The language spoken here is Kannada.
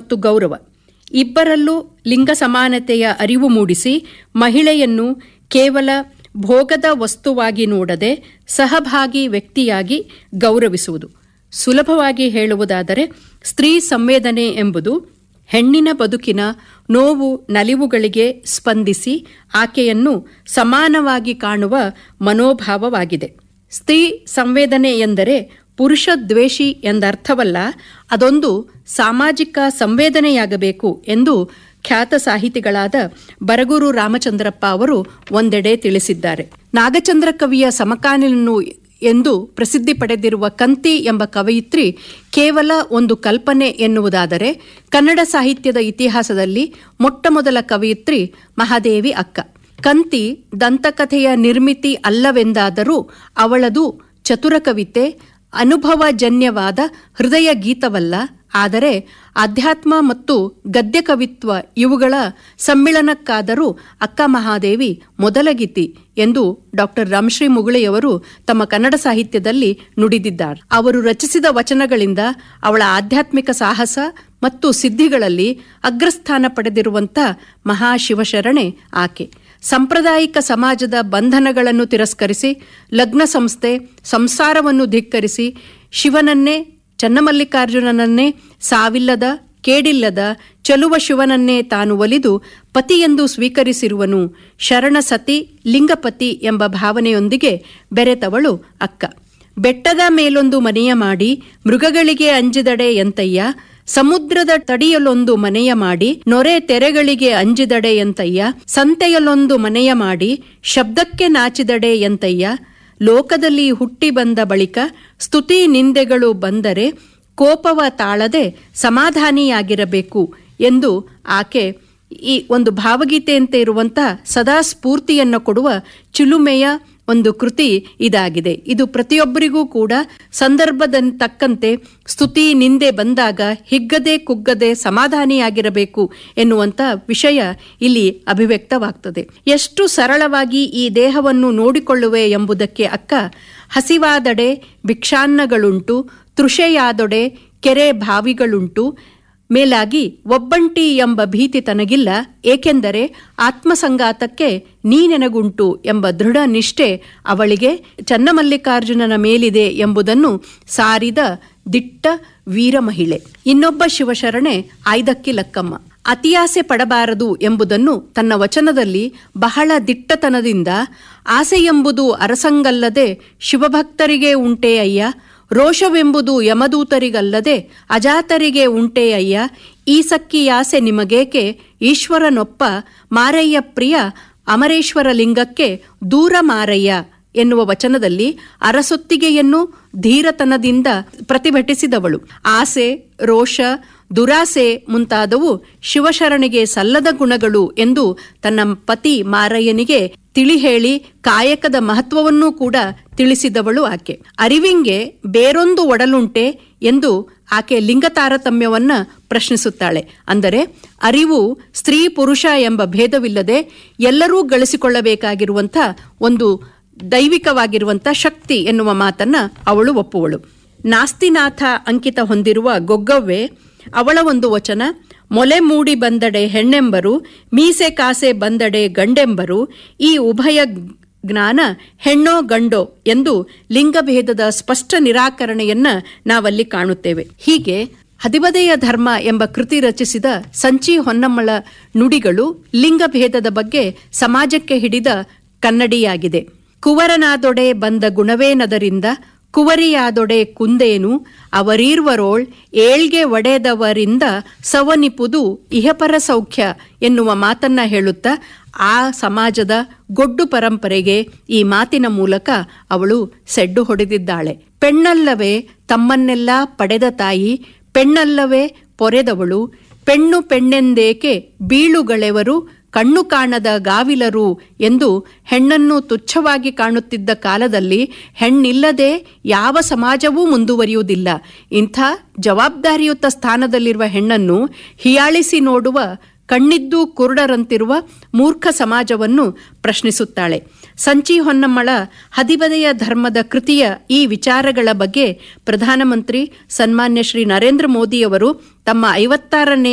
ಮತ್ತು ಗೌರವ ಇಬ್ಬರಲ್ಲೂ ಲಿಂಗ ಸಮಾನತೆಯ ಅರಿವು ಮೂಡಿಸಿ ಮಹಿಳೆಯನ್ನು ಕೇವಲ ಭೋಗದ ವಸ್ತುವಾಗಿ ನೋಡದೆ ಸಹಭಾಗಿ ವ್ಯಕ್ತಿಯಾಗಿ ಗೌರವಿಸುವುದು ಸುಲಭವಾಗಿ ಹೇಳುವುದಾದರೆ ಸ್ತ್ರೀ ಸಂವೇದನೆ ಎಂಬುದು ಹೆಣ್ಣಿನ ಬದುಕಿನ ನೋವು ನಲಿವುಗಳಿಗೆ ಸ್ಪಂದಿಸಿ ಆಕೆಯನ್ನು ಸಮಾನವಾಗಿ ಕಾಣುವ ಮನೋಭಾವವಾಗಿದೆ ಸ್ತ್ರೀ ಸಂವೇದನೆ ಎಂದರೆ ಪುರುಷ ದ್ವೇಷಿ ಎಂದರ್ಥವಲ್ಲ ಅದೊಂದು ಸಾಮಾಜಿಕ ಸಂವೇದನೆಯಾಗಬೇಕು ಎಂದು ಖ್ಯಾತ ಸಾಹಿತಿಗಳಾದ ಬರಗೂರು ರಾಮಚಂದ್ರಪ್ಪ ಅವರು ಒಂದೆಡೆ ತಿಳಿಸಿದ್ದಾರೆ ನಾಗಚಂದ್ರ ಕವಿಯ ಸಮಕಾಲೀನನು ಎಂದು ಪ್ರಸಿದ್ಧಿ ಪಡೆದಿರುವ ಕಂತಿ ಎಂಬ ಕವಯಿತ್ರಿ ಕೇವಲ ಒಂದು ಕಲ್ಪನೆ ಎನ್ನುವುದಾದರೆ ಕನ್ನಡ ಸಾಹಿತ್ಯದ ಇತಿಹಾಸದಲ್ಲಿ ಮೊಟ್ಟಮೊದಲ ಕವಯಿತ್ರಿ ಮಹಾದೇವಿ ಅಕ್ಕ ಕಂತಿ ದಂತಕಥೆಯ ನಿರ್ಮಿತಿ ಅಲ್ಲವೆಂದಾದರೂ ಅವಳದು ಚತುರ ಕವಿತೆ ಅನುಭವಜನ್ಯವಾದ ಹೃದಯ ಗೀತವಲ್ಲ ಆದರೆ ಅಧ್ಯಾತ್ಮ ಮತ್ತು ಗದ್ಯ ಕವಿತ್ವ ಇವುಗಳ ಸಮ್ಮಿಳನಕ್ಕಾದರೂ ಅಕ್ಕ ಮಹಾದೇವಿ ಮೊದಲ ಗೀತಿ ಎಂದು ಡಾಕ್ಟರ್ ರಾಮಶ್ರೀ ಮುಗುಳೆಯವರು ತಮ್ಮ ಕನ್ನಡ ಸಾಹಿತ್ಯದಲ್ಲಿ ನುಡಿದಿದ್ದಾರೆ ಅವರು ರಚಿಸಿದ ವಚನಗಳಿಂದ ಅವಳ ಆಧ್ಯಾತ್ಮಿಕ ಸಾಹಸ ಮತ್ತು ಸಿದ್ಧಿಗಳಲ್ಲಿ ಅಗ್ರಸ್ಥಾನ ಪಡೆದಿರುವಂಥ ಮಹಾಶಿವಶರಣೆ ಆಕೆ ಸಾಂಪ್ರದಾಯಿಕ ಸಮಾಜದ ಬಂಧನಗಳನ್ನು ತಿರಸ್ಕರಿಸಿ ಲಗ್ನ ಸಂಸ್ಥೆ ಸಂಸಾರವನ್ನು ಧಿಕ್ಕರಿಸಿ ಶಿವನನ್ನೇ ಚನ್ನಮಲ್ಲಿಕಾರ್ಜುನನನ್ನೇ ಸಾವಿಲ್ಲದ ಕೇಡಿಲ್ಲದ ಚಲುವ ಶಿವನನ್ನೇ ತಾನು ಒಲಿದು ಪತಿಯೆಂದು ಸ್ವೀಕರಿಸಿರುವನು ಶರಣ ಸತಿ ಲಿಂಗಪತಿ ಎಂಬ ಭಾವನೆಯೊಂದಿಗೆ ಬೆರೆತವಳು ಅಕ್ಕ ಬೆಟ್ಟದ ಮೇಲೊಂದು ಮನೆಯ ಮಾಡಿ ಮೃಗಗಳಿಗೆ ಅಂಜಿದಡೆ ಎಂತಯ್ಯ ಸಮುದ್ರದ ತಡಿಯಲೊಂದು ಮನೆಯ ಮಾಡಿ ನೊರೆ ತೆರೆಗಳಿಗೆ ಅಂಜಿದಡೆ ಎಂತಯ್ಯ ಸಂತೆಯಲ್ಲೊಂದು ಮನೆಯ ಮಾಡಿ ಶಬ್ದಕ್ಕೆ ನಾಚಿದಡೆ ಎಂತಯ್ಯ ಲೋಕದಲ್ಲಿ ಹುಟ್ಟಿ ಬಂದ ಬಳಿಕ ಸ್ತುತಿ ನಿಂದೆಗಳು ಬಂದರೆ ಕೋಪವ ತಾಳದೆ ಸಮಾಧಾನಿಯಾಗಿರಬೇಕು ಎಂದು ಆಕೆ ಈ ಒಂದು ಭಾವಗೀತೆಯಂತೆ ಇರುವಂತಹ ಸದಾ ಸ್ಫೂರ್ತಿಯನ್ನು ಕೊಡುವ ಚಿಲುಮೆಯ ಒಂದು ಕೃತಿ ಇದಾಗಿದೆ ಇದು ಪ್ರತಿಯೊಬ್ಬರಿಗೂ ಕೂಡ ಸಂದರ್ಭದ ತಕ್ಕಂತೆ ಸ್ತುತಿ ನಿಂದೆ ಬಂದಾಗ ಹಿಗ್ಗದೆ ಕುಗ್ಗದೆ ಸಮಾಧಾನಿಯಾಗಿರಬೇಕು ಎನ್ನುವಂತ ವಿಷಯ ಇಲ್ಲಿ ಅಭಿವ್ಯಕ್ತವಾಗ್ತದೆ ಎಷ್ಟು ಸರಳವಾಗಿ ಈ ದೇಹವನ್ನು ನೋಡಿಕೊಳ್ಳುವೆ ಎಂಬುದಕ್ಕೆ ಅಕ್ಕ ಹಸಿವಾದಡೆ ಭಿಕ್ಷಾನ್ನಗಳುಂಟು ತೃಷೆಯಾದೊಡೆ ಕೆರೆ ಬಾವಿಗಳುಂಟು ಮೇಲಾಗಿ ಒಬ್ಬಂಟಿ ಎಂಬ ಭೀತಿ ತನಗಿಲ್ಲ ಏಕೆಂದರೆ ಆತ್ಮಸಂಗಾತಕ್ಕೆ ನೀನೆನಗುಂಟು ಎಂಬ ದೃಢ ನಿಷ್ಠೆ ಅವಳಿಗೆ ಚನ್ನಮಲ್ಲಿಕಾರ್ಜುನನ ಮೇಲಿದೆ ಎಂಬುದನ್ನು ಸಾರಿದ ದಿಟ್ಟ ವೀರ ಮಹಿಳೆ ಇನ್ನೊಬ್ಬ ಶಿವಶರಣೆ ಆಯ್ದಕ್ಕಿ ಲಕ್ಕಮ್ಮ ಅತಿಯಾಸೆ ಪಡಬಾರದು ಎಂಬುದನ್ನು ತನ್ನ ವಚನದಲ್ಲಿ ಬಹಳ ದಿಟ್ಟತನದಿಂದ ಆಸೆ ಎಂಬುದು ಅರಸಂಗಲ್ಲದೆ ಶಿವಭಕ್ತರಿಗೆ ಉಂಟೇ ಅಯ್ಯ ರೋಷವೆಂಬುದು ಯಮದೂತರಿಗಲ್ಲದೆ ಅಜಾತರಿಗೆ ಉಂಟೇ ಅಯ್ಯ ಈ ಸಕ್ಕಿಯಾಸೆ ನಿಮಗೇಕೆ ಈಶ್ವರನೊಪ್ಪ ಮಾರಯ್ಯ ಪ್ರಿಯ ಅಮರೇಶ್ವರ ಲಿಂಗಕ್ಕೆ ದೂರ ಮಾರಯ್ಯ ಎನ್ನುವ ವಚನದಲ್ಲಿ ಅರಸೊತ್ತಿಗೆಯನ್ನು ಧೀರತನದಿಂದ ಪ್ರತಿಭಟಿಸಿದವಳು ಆಸೆ ರೋಷ ದುರಾಸೆ ಮುಂತಾದವು ಶಿವಶರಣಿಗೆ ಸಲ್ಲದ ಗುಣಗಳು ಎಂದು ತನ್ನ ಪತಿ ಮಾರಯ್ಯನಿಗೆ ತಿಳಿ ಹೇಳಿ ಕಾಯಕದ ಮಹತ್ವವನ್ನೂ ಕೂಡ ತಿಳಿಸಿದವಳು ಆಕೆ ಅರಿವಿಂಗೆ ಬೇರೊಂದು ಒಡಲುಂಟೆ ಎಂದು ಆಕೆ ಲಿಂಗ ತಾರತಮ್ಯವನ್ನ ಪ್ರಶ್ನಿಸುತ್ತಾಳೆ ಅಂದರೆ ಅರಿವು ಸ್ತ್ರೀ ಪುರುಷ ಎಂಬ ಭೇದವಿಲ್ಲದೆ ಎಲ್ಲರೂ ಗಳಿಸಿಕೊಳ್ಳಬೇಕಾಗಿರುವಂಥ ಒಂದು ದೈವಿಕವಾಗಿರುವಂಥ ಶಕ್ತಿ ಎನ್ನುವ ಮಾತನ್ನ ಅವಳು ಒಪ್ಪುವಳು ನಾಸ್ತಿನಾಥ ಅಂಕಿತ ಹೊಂದಿರುವ ಗೊಗ್ಗವ್ವೆ ಅವಳ ಒಂದು ವಚನ ಮೊಲೆ ಮೂಡಿ ಬಂದಡೆ ಹೆಣ್ಣೆಂಬರು ಮೀಸೆ ಕಾಸೆ ಬಂದಡೆ ಗಂಡೆಂಬರು ಈ ಉಭಯ ಜ್ಞಾನ ಹೆಣ್ಣೋ ಗಂಡೋ ಎಂದು ಲಿಂಗಭೇದದ ಸ್ಪಷ್ಟ ನಿರಾಕರಣೆಯನ್ನ ನಾವಲ್ಲಿ ಕಾಣುತ್ತೇವೆ ಹೀಗೆ ಹದಿಬದೆಯ ಧರ್ಮ ಎಂಬ ಕೃತಿ ರಚಿಸಿದ ಸಂಚಿ ಹೊನ್ನಮ್ಮಳ ನುಡಿಗಳು ಲಿಂಗಭೇದದ ಬಗ್ಗೆ ಸಮಾಜಕ್ಕೆ ಹಿಡಿದ ಕನ್ನಡಿಯಾಗಿದೆ ಕುವರನಾದೊಡೆ ಬಂದ ಗುಣವೇನದರಿಂದ ಕುವರಿಯಾದೊಡೆ ಕುಂದೇನು ಅವರೀರ್ವರೋಳ್ ಏಳ್ಗೆ ಒಡೆದವರಿಂದ ಸವನಿಪುದು ಇಹಪರ ಸೌಖ್ಯ ಎನ್ನುವ ಮಾತನ್ನ ಹೇಳುತ್ತಾ ಆ ಸಮಾಜದ ಗೊಡ್ಡು ಪರಂಪರೆಗೆ ಈ ಮಾತಿನ ಮೂಲಕ ಅವಳು ಸೆಡ್ಡು ಹೊಡೆದಿದ್ದಾಳೆ ಪೆಣ್ಣಲ್ಲವೇ ತಮ್ಮನ್ನೆಲ್ಲ ಪಡೆದ ತಾಯಿ ಪೆಣ್ಣಲ್ಲವೇ ಪೊರೆದವಳು ಪೆಣ್ಣು ಪೆಣ್ಣೆಂದೇಕೆ ಬೀಳುಗಳೆವರು ಕಣ್ಣು ಕಾಣದ ಗಾವಿಲರು ಎಂದು ಹೆಣ್ಣನ್ನು ತುಚ್ಛವಾಗಿ ಕಾಣುತ್ತಿದ್ದ ಕಾಲದಲ್ಲಿ ಹೆಣ್ಣಿಲ್ಲದೆ ಯಾವ ಸಮಾಜವೂ ಮುಂದುವರಿಯುವುದಿಲ್ಲ ಇಂಥ ಜವಾಬ್ದಾರಿಯುತ ಸ್ಥಾನದಲ್ಲಿರುವ ಹೆಣ್ಣನ್ನು ಹಿಯಾಳಿಸಿ ನೋಡುವ ಕಣ್ಣಿದ್ದು ಕುರುಡರಂತಿರುವ ಮೂರ್ಖ ಸಮಾಜವನ್ನು ಪ್ರಶ್ನಿಸುತ್ತಾಳೆ ಸಂಚಿ ಹೊನ್ನಮ್ಮಳ ಹದಿಬದೆಯ ಧರ್ಮದ ಕೃತಿಯ ಈ ವಿಚಾರಗಳ ಬಗ್ಗೆ ಪ್ರಧಾನಮಂತ್ರಿ ಸನ್ಮಾನ್ಯ ಶ್ರೀ ನರೇಂದ್ರ ಮೋದಿಯವರು ತಮ್ಮ ಐವತ್ತಾರನೇ